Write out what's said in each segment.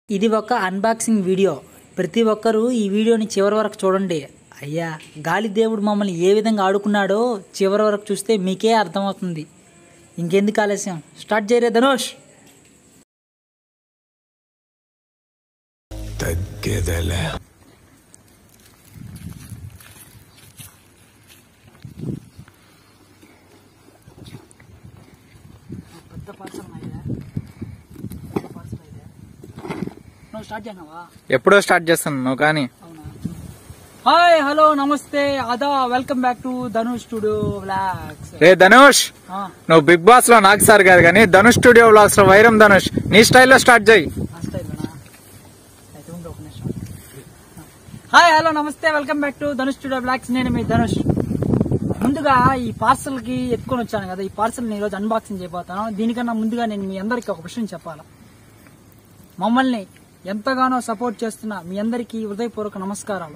ఇది ఒక unboxing video ప్రతి ఒక్కరూ ఈ వీడియోని చివరి వరకు చూడండి అయ్యా గాలి దేవుడు మమ్మల్ని ఏ విధంగా ఆడుకున్నాడో చివరి వరకు చూస్తే మీకే అర్థమవుతుంది ఇంకెందుకు ఆలస్యం స్టార్ట్ చేయరే ధనుష్ తగ్గేదేలే పెద్ద పార్సల్ నువ్వు స్టార్ట్ చేసినావా ఎప్పుడో స్టార్ట్ చేస్తాను నువ్వు కానీ అవునా హాయ్ హలో నమస్తే అదా welcome back to Dhanush studio blogs రే ధనుష్ నువ్వు బిగ్ బాస్ లో నాకు సార్ కాదు కానీ ధనుష్ స్టూడియో బ్లాగ్స్ లో వైరం ధనుష్ నీ స్టైల్లో స్టార్ట్ చేయి అయితే ఉండు ఒక నిమిషం హాయ్ హలో నమస్తే welcome back to Dhanush studio blogs నేను మీ ధనుష్ ముందుగా ఈ పార్సల్ కి ఎత్తుకొని వచ్చాను కదా ఈ పార్సల్ ని ఈరోజు అన్బాక్సింగ్ చేయబోతాను దీనికన్నా ముందుగా నేను మీ అందరికి ఒక విషయం చెప్పాలా మమ్మల్ని ఎంతగానో సపోర్ట్ చేస్తున్న మీ అందరికీ హృదయపూర్వక నమస్కారాలు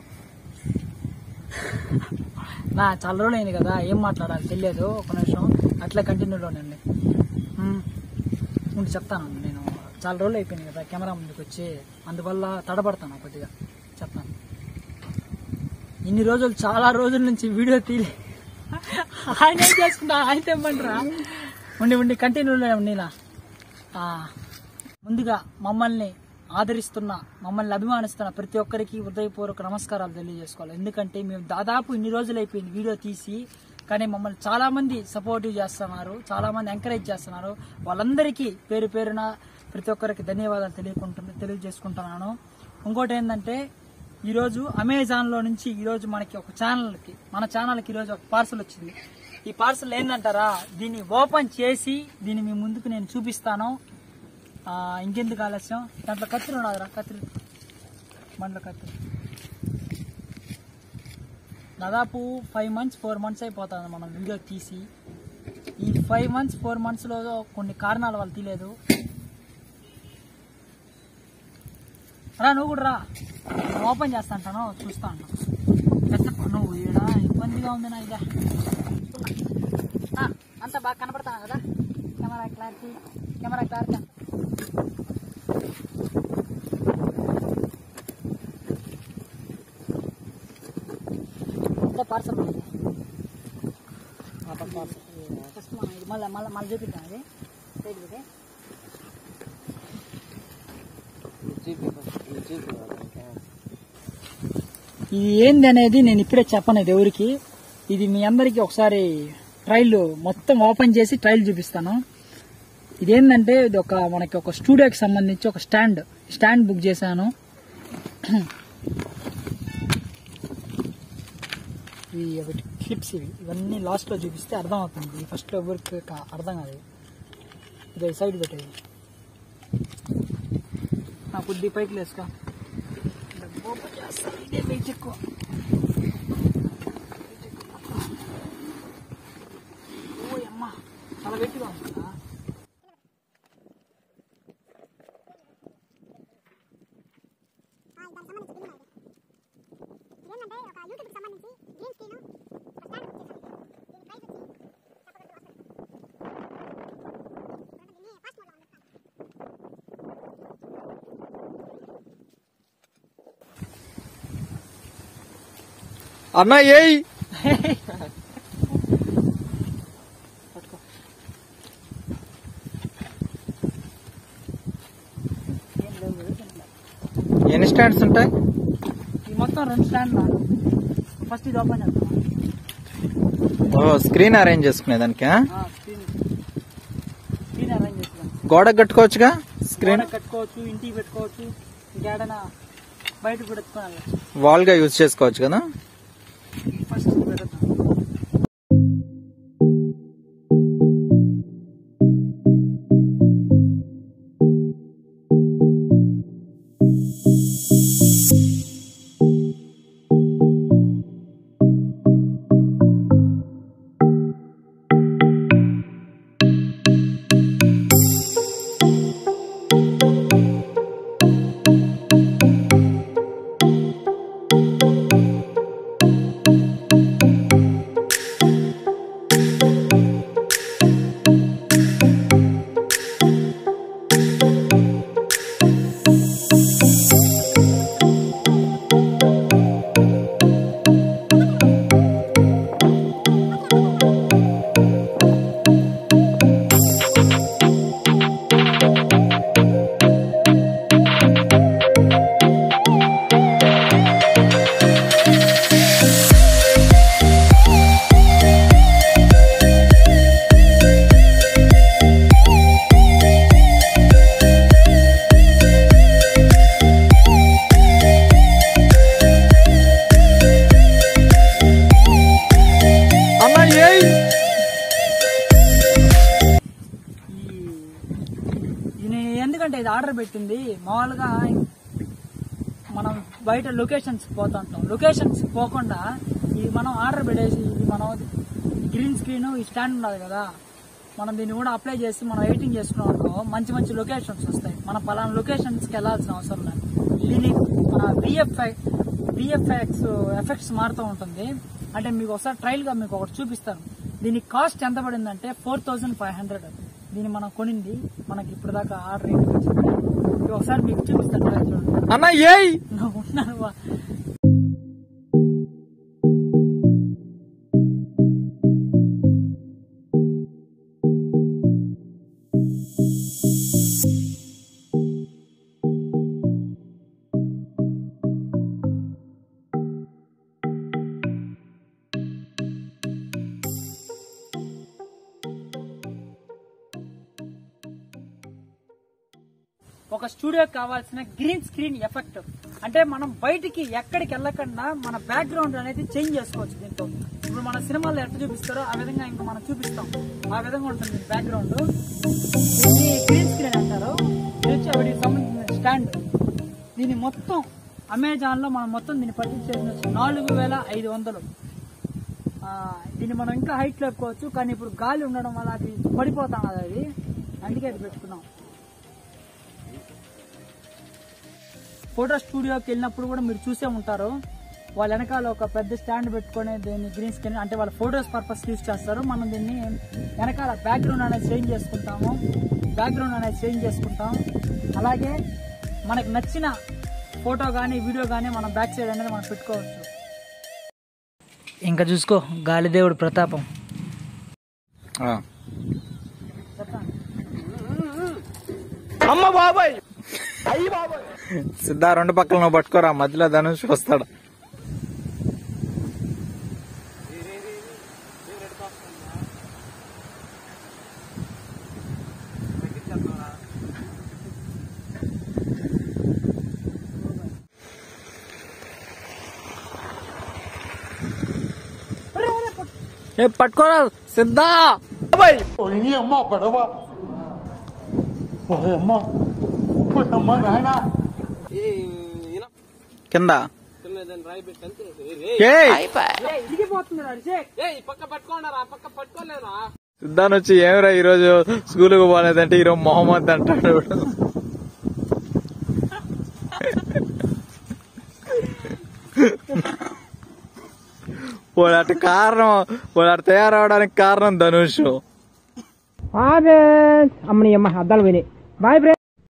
నా చాలా రోజులు అయింది కదా ఏం మాట్లాడాలి తెలియదు ఒక నిమిషం అట్లా కంటిన్యూలోనండి ముందు చెప్తాను నేను చాలా రోజులు అయిపోయింది కదా కెమెరా ముందుకు వచ్చి అందువల్ల తడబడతాను కొద్దిగా చెప్తాను ఇన్ని రోజులు చాలా రోజుల నుంచి వీడియో తీలే ఆయన ఏం చేసుకుంటా ఆయన తెమ్మంటారా ఉండి ఉండి కంటిన్యూలో ఉండినా ముందుగా మమ్మల్ని ఆదరిస్తున్న మమ్మల్ని అభిమానిస్తున్న ప్రతి ఒక్కరికి హృదయపూర్వక నమస్కారాలు తెలియజేసుకోవాలి ఎందుకంటే మేము దాదాపు ఇన్ని రోజులు అయిపోయింది వీడియో తీసి కానీ మమ్మల్ని చాలా మంది సపోర్టివ్ చేస్తున్నారు చాలా మంది ఎంకరేజ్ చేస్తున్నారు వాళ్ళందరికీ పేరు పేరున ప్రతి ఒక్కరికి ధన్యవాదాలు తెలియకుంటున్నా తెలియజేసుకుంటున్నాను ఇంకోటి ఏంటంటే ఈరోజు అమెజాన్లో నుంచి ఈరోజు మనకి ఒక ఛానల్కి మన ఛానల్కి ఈరోజు ఒక పార్సల్ వచ్చింది ఈ పార్సల్ ఏంటంటారా దీన్ని ఓపెన్ చేసి దీన్ని మీ ముందుకు నేను చూపిస్తాను ఆ, ఇంకెందుకు ఆలస్యం దాంట్లో కత్తిరి ఉన్నదిరా కత్తిరి బండ్ల కత్తిరి దాదాపు ఫైవ్ మంత్స్ ఫోర్ మంత్స్ అయిపోతుంది మనం వీడియో తీసి ఈ ఫైవ్ మంత్స్ ఫోర్ మంత్స్లో కొన్ని కారణాల వల్ల తీయలేదు రా నువ్వు కూడా రా నేను ఓపెన్ చేస్తా అంటాను చూస్తా అంటాను పెద్ద నువ్వు ఈడ ఇబ్బందిగా ఉంది నా ఇదే అంతా బాగా కనపడతాను కదా కెమెరా క్లారిటీ కెమెరా క్లారిటీ అంతా పార్సల్ ఫస్ట్ మనం ఇది మళ్ళీ మళ్ళీ మళ్ళీ చూపిద్దాం అది సైడ్ పెట్టి ఇది ఏంది అనేది నేను ఇప్పుడే చెప్పను ఇది ఎవరికి ఇది మీ అందరికి ఒకసారి ట్రైల్ మొత్తం ఓపెన్ చేసి ట్రైల్ చూపిస్తాను ఇదేంటంటే ఇది ఒక మనకి ఒక స్టూడియోకి సంబంధించి ఒక స్టాండ్ స్టాండ్ బుక్ చేశాను ఇవి ఒకటి క్లిప్స్ ఇవి ఇవన్నీ లాస్ట్ లో చూపిస్తే అర్థం అవుతుంది ఈ ఫస్ట్ లో ఎవరికి కా- అర్థం కాదు ఇది సైడ్ పెట్టేది నా కొద్ది పైకి లేసుకో ఓపెన్ చేస్తాను ఇదే వెయిట్ ఎక్కువ ఓ అమ్మా చాలా వెయిట్గా ఉంటుందా ఏంటంటే ఒక యూట్యూబ్ సంబంధించి గ్రీన్ స్క్రీన్ ఒక స్టాండ్ బుక్ చేశాను దీని ప్రైస్ వచ్చి చెప్పకూడదు దీన్ని ఫాస్ట్ మోడ్లో పంపిస్తాను అన్న ఏయ్ పట్టుకో ఏం లేవు కదా దీంట్లో. ఎన్ని స్టాండ్స్ ఉంటాయి ఈ మొత్తం రెండు స్టాండ్ ఫస్ట్ ఇది ఓపెన్ చేస్తాం ఓ స్క్రీన్ అరేంజ్ చేసుకునే దానికి ఆ? స్క్రీన్ స్క్రీన్ అరేంజ్ చేస్తాం గోడకు కట్టుకోవచ్చుగా స్క్రీన్ స్క్రీన్ కట్టుకోవచ్చు ఇంటికి పెట్టుకోవచ్చు ఇంకేడైనా బయట పెట్టుకోవాలి వాల్ గా యూజ్ చేసుకోవచ్చు కదా ఫస్ట్ ఇది పెడతాం ఆ ఆర్డర్ పెట్టింది మామూలుగా మనం బయట లొకేషన్స్ పోతుంటాం లొకేషన్స్ పోకుండా ఇది మనం ఆర్డర్ పెట్టేసి ఇది మనం గ్రీన్ స్క్రీన్ ఈ స్టాండ్ ఉన్నది కదా మనం దీన్ని కూడా అప్లై చేసి మనం ఎడిటింగ్ చేసుకున్నాం అనుకో మంచి మంచి లొకేషన్స్ వస్తాయి మనం పలానా లొకేషన్స్కి వెళ్ళాల్సిన అవసరం లేదు దీని విఎఫ్ఐ విఎఫ్ఎక్స్ ఎఫెక్ట్స్ మారుతూ ఉంటుంది అంటే మీకు ఒకసారి ట్రయల్ గా మీకు ఒకటి చూపిస్తాను దీని కాస్ట్ ఎంత పడిందంటే ఫోర్ థౌసండ్ ఫైవ్ హండ్రెడ్ దీన్ని మనం కొనింది మనకి ఇప్పుడు దాకా ఆర్డర్ ఇంటికి వచ్చింది ఇది ఒకసారి మీకు చూపిస్తాను trial చూడండి అన్న ఏయ్ నువ్వు ఉన్నాను వా. ఒక స్టూడియో కావాల్సిన గ్రీన్ స్క్రీన్ ఎఫెక్ట్ అంటే మనం బయటికి ఎక్కడికి వెళ్ళకుండా మన బ్యాక్గ్రౌండ్ అనేది చేంజ్ చేసుకోవచ్చు దీంతో ఇప్పుడు మన సినిమాలో ఎట్లా చూపిస్తారో ఆ విధంగా ఇంకా మనం చూపిస్తాం ఆ విధంగా ఉంటుంది బ్యాక్గ్రౌండ్ దీన్ని గ్రీన్ స్క్రీన్ అంటారు ఇది వచ్చి వాటికి సంబంధించిన స్టాండ్ దీన్ని మొత్తం అమెజాన్ లో మనం మొత్తం దీన్ని పర్చేస్ చేసిన నాలుగు వేల ఐదు వందలు ఆ, దీన్ని మనం ఇంకా హైట్ లేపుకోవచ్చు కానీ ఇప్పుడు గాలి ఉండడం వల్ల అది పడిపోతాం కదా అది అందుకే అది పెట్టుకున్నాం ఫోటో స్టూడియోకి వెళ్ళినప్పుడు కూడా మీరు చూసే ఉంటారు వాళ్ళ వెనకాల ఒక పెద్ద స్టాండ్ పెట్టుకొని దీన్ని గ్రీన్ స్క్రీన్ అంటే వాళ్ళ ఫోటోస్ పర్పస్ యూజ్ చేస్తారు మనం దీన్ని వెనకాల బ్యాక్గ్రౌండ్ అనేది చేంజ్ చేసుకుంటాము బ్యాక్గ్రౌండ్ అనేది చేంజ్ చేసుకుంటాం అలాగే మనకు నచ్చిన ఫోటో కానీ వీడియో కానీ మనం బ్యాక్ సైడ్ అనేది మనం పెట్టుకోవచ్చు ఇంకా చూసుకో గాలిదేవుడు ప్రతాపం ఆ. చెప్పండి సిద్ధా రెండు పక్కల నువ్వు పట్టుకోరా మధ్యలో ధనుష్ వస్తాడు ఏ పట్టుకోరా సిద్ధా ఓయ్ అమ్మ పడవ ఓయ్ అమ్మ ఓయ్ అమ్మ నాయన కింద ఏయ్ ఇదిగిపోతుంది అభిషేక్ సిద్ధాన్ వచ్చి ఏమిరా ఈ రోజు స్కూల్ కు పోలేదంటే ఈరోజు మొహమ్మద్ అంటాడు వాడు అటు కారణం వాడు అటు తయారవడానికి కారణం ధనుష్ అమ్మని అమ్మ అద్దాలు పోయినాయి బాయ్ ఫ్రెండ్